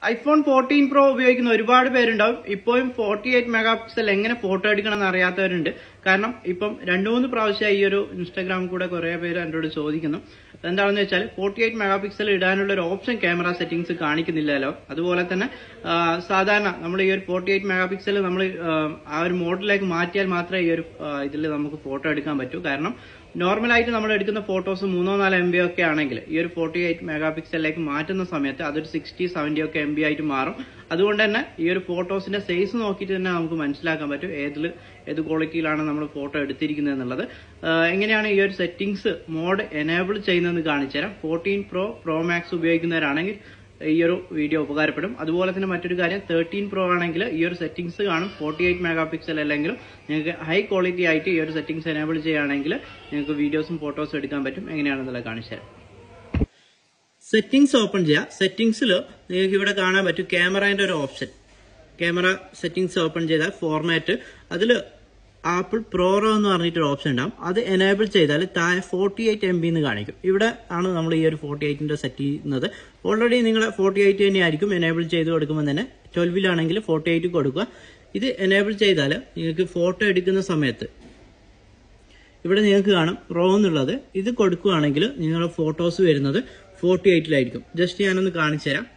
iPhone fourteen pro ഉപയോഗിക്കുന്ന ഒരുപാട് പേരുണ്ടാവും ഇപ്പോഴും ഫോർട്ടി എയ്റ്റ് മെഗാ പിക്സൽ എങ്ങനെ ഫോട്ടോ എടുക്കണം എന്ന് അറിയാത്തവരുണ്ട് കാരണം ഇപ്പം രണ്ടു മൂന്ന് പ്രാവശ്യം ഈ ഒരു ഇൻസ്റ്റാഗ്രാമിൽ കൂടെ കുറെ പേര് എന്നോട് ചോദിക്കുന്നു എന്താണെന്ന് വെച്ചാൽ ഫോർട്ടി എയ്റ്റ് മെഗാ പിക്സൽ ഇടാനുള്ള ഒരു ഓപ്ഷൻ ക്യാമറ സെറ്റിംഗ്സ് കാണിക്കുന്നില്ലല്ലോ അതുപോലെ തന്നെ ആ, സാധാരണ നമ്മൾ ഈ ഒരു ഫോർട്ടി എയ്റ്റ് മെഗാ പിക്സൽ നമ്മൾ ആ ഒരു മോഡലിലേക്ക് മാറ്റിയാൽ മാത്രമേ ഈ ഒരു ഇതിൽ നമുക്ക് ഫോട്ടോ എടുക്കാൻ പറ്റൂ കാരണം നോർമലായിട്ട് നമ്മൾ എടുക്കുന്ന ഫോട്ടോസ് മൂന്നോ നാലോ എം ബി ഒക്കെ ആണെങ്കിൽ ഈ ഒരു ഫോർട്ടി എയ്റ്റ് മെഗാ പിക്സലിലേക്ക് മാറ്റുന്ന സമയത്ത് അതൊരു സിക്സ്റ്റി സെവന്റി ഒക്കെ എം ബി ആയിട്ട് മാറും അതുകൊണ്ട് തന്നെ ഈ ഒരു ഫോട്ടോസിന്റെ സൈസ് നോക്കിയിട്ട് തന്നെ നമുക്ക് മനസ്സിലാക്കാൻ പറ്റും ഏതിൽ ഏത് ക്വാളിറ്റിയിലാണ് നമ്മൾ ഫോട്ടോ എടുത്തിരിക്കുന്നത് എന്നുള്ളത് ആ, എങ്ങനെയാണ് ഈ ഒരു സെറ്റിംഗ്സ് മോഡ് എനേബിൾ ചെയ്യുന്നതെന്ന് കാണിച്ചു തരാം ഫോർട്ടീൻ പ്രോ പ്രോ മാക്സ് ഉപയോഗിക്കുന്നവരാണെങ്കിൽ ഈ ഒരു വീഡിയോ ഉപകാരപ്പെടും അതുപോലെ തന്നെ മറ്റൊരു കാര്യം തേർട്ടീൻ പ്രോ ആണെങ്കിൽ ഈ ഒരു സെറ്റിംഗ്സ് കാണും ഫോർട്ടി എയ്റ്റ് മെഗാ പിക്സൽ അല്ലെങ്കിലും നിങ്ങൾക്ക് ഹൈ ക്വാളിറ്റി ആയിട്ട് ഈ ഒരു സെറ്റിംഗ്സ് എനേബിൾ ചെയ്യുകയാണെങ്കിൽ നിങ്ങൾക്ക് വീഡിയോസും ഫോട്ടോസും എടുക്കാൻ പറ്റും എങ്ങനെയാണെന്നുള്ളത് കാണിച്ചു തരാം സെറ്റിംഗ്സ് ഓപ്പൺ ചെയ്യാം സെറ്റിംഗ്സിൽ നിങ്ങൾക്ക് ഇവിടെ കാണാൻ പറ്റും ക്യാമറേന്റെ ഒരു ഓപ്ഷൻ ക്യാമറ സെറ്റിംഗ്സ് ഓപ്പൺ ചെയ്താൽ ഫോർമാറ്റ് അതിൽ ആപ്പിൾ പ്രോറോ എന്ന് പറഞ്ഞിട്ടൊരു ഓപ്ഷൻ ഉണ്ടാവും അത് എനേബിൾ ചെയ്താൽ താഴെ ഫോർട്ടി എയ്റ്റ് എം ബി എന്ന് കാണിക്കും ഇവിടെ ആണ് നമ്മൾ ഈ ഒരു ഫോർട്ടി എയ്റ്റിന്റെ സെറ്റ് ചെയ്യുന്നത് ഓൾറെഡി നിങ്ങൾ ഫോർട്ടി എയ്റ്റ് തന്നെയായിരിക്കും എനേബിൾ ചെയ്ത് കൊടുക്കുമ്പോൾ തന്നെ ട്വൽവിലാണെങ്കിൽ ഫോർട്ടി എയ്റ്റ് കൊടുക്കുക ഇത് എനേബിൾ ചെയ്താൽ നിങ്ങൾക്ക് ഫോട്ടോ എടുക്കുന്ന സമയത്ത് ഇവിടെ നിങ്ങൾക്ക് കാണാം റോ എന്നുള്ളത് ഇത് കൊടുക്കുകയാണെങ്കിൽ നിങ്ങളുടെ ഫോട്ടോസ് വരുന്നത് ഫോർട്ടി എയ്റ്റിലായിരിക്കും ജസ്റ്റ് ഞാനൊന്ന് കാണിച്ചു തരാം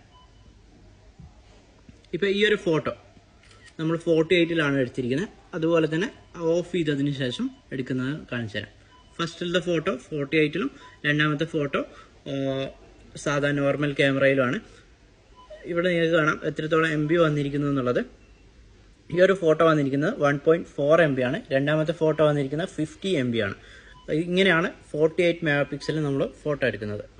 ഇപ്പൊ ഈ ഒരു ഫോട്ടോ നമ്മൾ ഫോർട്ടി എയ്റ്റിലാണ് എടുത്തിരിക്കുന്നത് അതുപോലെ തന്നെ ഓഫ് ചെയ്തതിന് ശേഷം എടുക്കുന്നത് കാണിച്ചു തരാം ഫസ്റ്റിലത്തെ ഫോട്ടോ ഫോർട്ടി എയ്റ്റിലും രണ്ടാമത്തെ ഫോട്ടോ സാധാ നോർമൽ ക്യാമറയിലുമാണ് ഇവിടെ നിങ്ങൾക്ക് കാണാം എത്രത്തോളം എം ബി വന്നിരിക്കുന്നു എന്നുള്ളത് ഈ ഒരു ഫോട്ടോ വന്നിരിക്കുന്നത് one point four M B ആണ് രണ്ടാമത്തെ ഫോട്ടോ വന്നിരിക്കുന്നത് ഫിഫ്റ്റി എം ബി ആണ് ഇങ്ങനെയാണ് ഫോർട്ടി എയ്റ്റ് മെഗാ പിക്സലിൽ നമ്മൾ ഫോട്ടോ എടുക്കുന്നത്